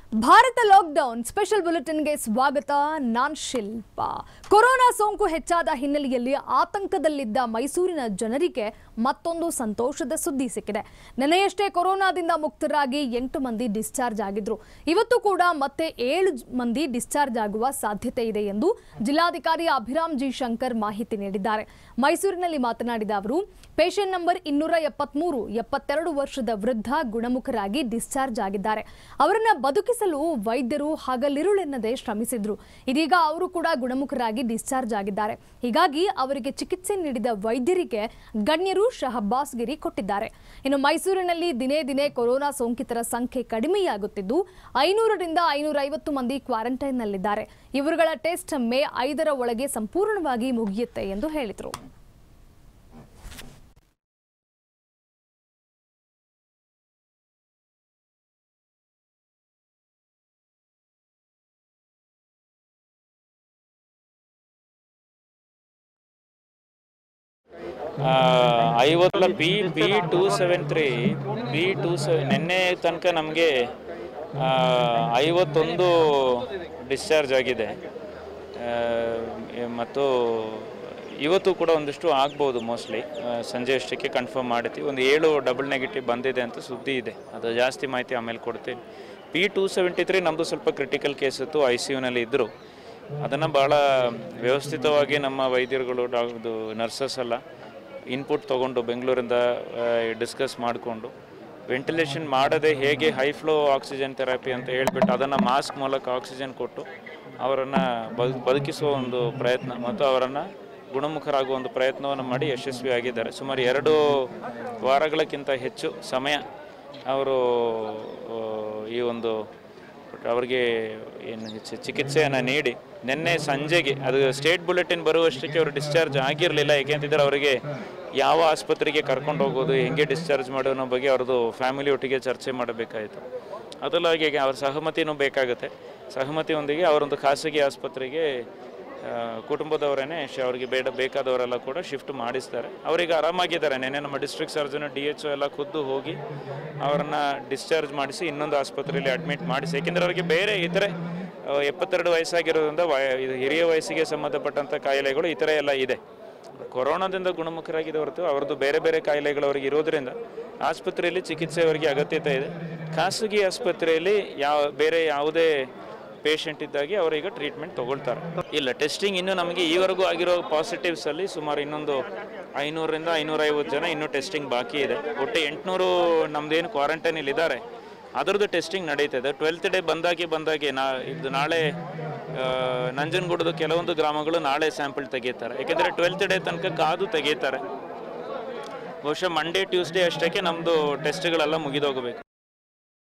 Bharat lockdown special ಬುಲೆಟಿನ್ಗೆ ಸ್ವಾಗತ ನಾನ್ ಶಿಲ್ಪ corona ಸೋಂಕು ಹೆಚ್ಚಾದ ಹಿನ್ನೆಲೆಯಲ್ಲಿ ಆತಂಕದಲ್ಲಿದ್ದ ಮೈಸೂರಿನ ಜನರಿಗೆ ಮತ್ತೊಂದು ಸಂತೋಷದ ಸುದ್ದಿ ಸಿಕ್ಕಿದೆ ನೆನೆಯಷ್ಟೇ ಕೊರೋನಾದಿಂದ ಮುಕ್ತರಾಗಿ ಎಂಟು ಮಂದಿ ಡಿಸ್ಚಾರ್ಜ್ ಆಗಿದ್ರು ಇವತ್ತು ಕೂಡ ಮತ್ತೆ ಏಳು ಜ- ಮಂದಿ ಡಿಸ್ಚಾರ್ಜ್ ಆಗುವ ಸಾಧ್ಯತೆ ಇದೆ ಎಂದು ಜಿಲ್ಲಾಧಿಕಾರಿ ಅಭಿರಾಮ್ ಜಿ ಶಂಕರ್ ಮಾಹಿತಿ ನೀಡಿದ್ದಾರೆ ಮೈಸೂರಿನಲ್ಲಿ ಮಾತನಾಡಿದ ಅವರು ಪೇಷಂಟ್ ನಂಬರ್ ಇನ್ನೂರ ಎಪ್ಪತ್ಮೂರು ಎಪ್ಪತ್ತೆರಡು ವರ್ಷದ ವೃದ್ಧ ಗುಣಮುಖರಾಗಿ ಡಿಸ್ಚಾರ್ಜ್ ಆಗಿದ್ದಾರೆ ಅವರನ್ನ ಬದುಕಿಸಲು ವೈದ್ಯರು ಹಗಲಿರುಳೆನ್ನದೆ ಶ್ರಮಿಸಿದ್ರು ಇದೀಗ ಅವರು ಕೂಡ ಗುಣಮುಖರಾಗಿ ಡಿಸ್ಚಾರ್ಜ್ ಆಗಿದ್ದಾರೆ ಹೀಗಾಗಿ ಅವರಿಗೆ ಚಿಕಿತ್ಸೆ ನೀಡಿದ ವೈದ್ಯರಿಗೆ ಗಣ್ಯರು ಶಹಬ್ಬಾಸ್ಗಿರಿ ಕೊಟ್ಟಿದ್ದಾರೆ ಇನ್ನು ಮೈಸೂರಿನಲ್ಲಿ ದಿನೇ ದಿನೇ ಕೊರೋನಾ ಸೋಂಕಿತರ ಸಂಖ್ಯೆ ಕಡಿಮೆಯಾಗುತ್ತಿದ್ದು ಐನೂರರಿಂದ ಐನೂರ ಐವತ್ತು ಮಂದಿ ಕ್ವಾರಂಟೈನ್ನಲ್ಲಿದ್ದಾರೆ ಇವರುಗಳ ಟೆಸ್ಟ್ ಮೇ ಐದರ ಒಳಗೆ ಸಂಪೂರ್ಣವಾಗಿ ಮುಗಿಯುತ್ತೆ ಎಂದು ಹೇಳಿದರು ಐವತ್ತಲ್ಲ P P two seven three P two seven ನಿನ್ನೆ ತನಕ ನಮಗೆ ಐವತ್ತೊಂದು ಡಿಸ್ಚಾರ್ಜ್ ಆಗಿದೆ ಆ, ಮತ್ತು ಇವತ್ತು ಕೂಡ ಒಂದಿಷ್ಟು ಆಗ್ಬೋದು ಮೋಸ್ಟ್ಲಿ ಸಂಜೆ ಅಷ್ಟಕ್ಕೆ ಕನ್ಫರ್ಮ್ ಮಾಡ್ತೀವಿ ಒಂದು ಏಳು ಡಬಲ್ ನೆಗೆಟಿವ್ ಬಂದಿದೆ ಅಂತ ಸುದ್ದಿ ಇದೆ ಅದು ಜಾಸ್ತಿ ಮಾಹಿತಿ ಆಮೇಲೆ ಕೊಡ್ತೀನಿ ಪಿ ಟೂ ಸೆವೆಂಟಿ ತ್ರೀ ನಮ್ಮದು ಸ್ವಲ್ಪ ಕ್ರಿಟಿಕಲ್ ಕೇಸ್ ಇತ್ತು ಐ ಸಿ ಯುನಲ್ಲಿ ಇದ್ದರು ಅದನ್ನು ಭಾಳ ವ್ಯವಸ್ಥಿತವಾಗಿ ನಮ್ಮ ವೈದ್ಯರುಗಳು ಡಾಕ್ದು ನರ್ಸಸ್ ಎಲ್ಲ ಇನ್ಪುಟ್ ತೊಗೊಂಡು ಬೆಂಗಳೂರಿಂದ ಡಿಸ್ಕಸ್ ಮಾಡಿಕೊಂಡು ವೆಂಟಿಲೇಷನ್ ಮಾಡದೆ ಹೇಗೆ ಹೈ ಫ್ಲೋ ಆಕ್ಸಿಜನ್ ಥೆರಪಿ ಅಂತ ಹೇಳ್ಬಿಟ್ಟು ಅದನ್ನು ಮಾಸ್ಕ್ ಮೂಲಕ ಆಕ್ಸಿಜನ್ ಕೊಟ್ಟು ಅವರನ್ನು ಬದು ಬದುಕಿಸುವ ಒಂದು ಪ್ರಯತ್ನ ಮತ್ತು ಅವರನ್ನು ಗುಣಮುಖರಾಗುವ ಒಂದು ಪ್ರಯತ್ನವನ್ನು ಮಾಡಿ ಯಶಸ್ವಿಯಾಗಿದ್ದಾರೆ ಸುಮಾರು ಎರಡು ವಾರಗಳಕ್ಕಿಂತ ಹೆಚ್ಚು ಸಮಯ ಅವರು ಆ, ಈ ಒಂದು ಅವರಿಗೆ ಏನು ಚಿ- ಚಿಕಿತ್ಸೆಯನ್ನು ನೀಡಿ ನಿನ್ನೆ ಸಂಜೆಗೆ ಅದು ಸ್ಟೇಟ್ ಬುಲೆಟಿನ್ ಬರುವಷ್ಟಕ್ಕೆ ಅವರು ಡಿಸ್ಚಾರ್ಜ್ ಆಗಿರಲಿಲ್ಲ ಏಕೆಂತಿದ್ರೆ ಅವರಿಗೆ ಯಾವ ಆಸ್ಪತ್ರೆಗೆ ಕರ್ಕೊಂಡು ಹೋಗೋದು ಹೆಂಗೆ ಡಿಸ್ಚಾರ್ಜ್ ಮಾಡೋ ಅನ್ನೋ ಬಗ್ಗೆ ಅವ್ರದ್ದು ಫ್ಯಾಮಿಲಿ ಒಟ್ಟಿಗೆ ಚರ್ಚೆ ಮಾಡಬೇಕಾಯಿತು ಅದಲ್ಲಾಗಿ ಅವ್ರ ಸಹಮತಿನೂ ಬೇಕಾಗುತ್ತೆ ಸಹಮತಿಯೊಂದಿಗೆ ಅವರೊಂದು ಖಾಸಗಿ ಆಸ್ಪತ್ರೆಗೆ ಆ, ಕುಟುಂಬದವರೇನೆ ಶ- ಅವರಿಗೆ ಬೇಡ ಬೇಕಾದವರೆಲ್ಲ ಕೂಡ ಶಿಫ್ಟ್ ಮಾಡಿಸ್ತಾರೆ ಅವರಿಗೆ ಆರಾಮಾಗಿದ್ದಾರೆ ನೆನ್ನೆ ನಮ್ಮ ಡಿಸ್ಟ್ರಿಕ್ಟ್ ಸರ್ಜನ್ ಡಿ ಎಚ್ ಎಲ್ಲ ಖುದ್ದು ಹೋಗಿ ಅವರನ್ನು ಡಿಸ್ಚಾರ್ಜ್ ಮಾಡಿಸಿ ಇನ್ನೊಂದು ಆಸ್ಪತ್ರೆಯಲ್ಲಿ ಅಡ್ಮಿಟ್ ಮಾಡಿಸಿ ಏಕೆಂದರೆ ಅವರಿಗೆ ಬೇರೆ ಇತರೆ ಆ, ಎಪ್ಪತ್ತೆರಡು ವಯಸ್ಸಾಗಿರೋದ್ರಿಂದ ವಯ ಇದು ಹಿರಿಯ ವಯಸ್ಸಿಗೆ ಸಂಬಂಧಪಟ್ಟಂಥ ಕಾಯಿಲೆಗಳು ಇತರೆ ಎಲ್ಲ ಇದೆ ಕೊರೋನಾದಿಂದ ಗುಣಮುಖರಾಗಿದೆ ಹೊರತು ಅವ್ರದ್ದು ಬೇರೆ ಬೇರೆ ಕಾಯಿಲೆಗಳು ಅವರಿಗೆ ಇರೋದ್ರಿಂದ ಆಸ್ಪತ್ರೆಯಲ್ಲಿ ಚಿಕಿತ್ಸೆ ಅವರಿಗೆ ಅಗತ್ಯತೆ ಇದೆ ಖಾಸಗಿ ಆಸ್ಪತ್ರೆಯಲ್ಲಿ ಯಾವ ಬೇರೆ ಯಾವುದೇ ಪೇಷಂಟ್ ಇದ್ದಾಗೆ ಅವರೀಗ ಟ್ರೀಟ್ಮೆಂಟ್ ತಗೊಳ್ತಾರೆ ಇಲ್ಲ ಟೆಸ್ಟಿಂಗ್ ಇನ್ನೂ ನಮಗೆ ಈವರೆಗೂ ಆಗಿರೋ ಪಾಸಿಟಿವ್ಸ್ ಅಲ್ಲಿ ಸುಮಾರು ಇನ್ನೊಂದು ಐನೂರರಿಂದ ಐನೂರೈವತ್ತು ಜನ ಇನ್ನೂ ಟೆಸ್ಟಿಂಗ್ ಬಾಕಿ ಇದೆ ಒಟ್ಟು ಎಂಟುನೂರು ನಮ್ದೇನು ಕ್ವಾರಂಟೈನಲ್ಲಿ ಇದ್ದಾರೆ ಅದರದ್ದು ಟೆಸ್ಟಿಂಗ್ ನಡೀತದೆ ಟ್ವೆಲ್ತ್ ಡೇ ಬಂದಾಗೆ ಬಂದಾಗೆ ನಾ ಇದು ನಾಳೆ ಆ, ನಂಜನಗೂಡದ ಕೆಲವೊಂದು ಗ್ರಾಮಗಳು ನಾಳೆ ಸ್ಯಾಂಪಲ್ ತೆಗೀತಾರೆ ಯಾಕೆಂದರೆ ಟ್ವೆಲ್ತ್ ಡೇ ತನಕ ಕಾದು ತೆಗೀತಾರೆ ಬಹುಶಃ ಮಂಡೇ ಟ್ಯೂಸ್ಡೇ ಅಷ್ಟಕ್ಕೆ ನಮ್ಮದು ಟೆಸ್ಟ್ಗಳೆಲ್ಲ ಮುಗಿದೋಗಬೇಕು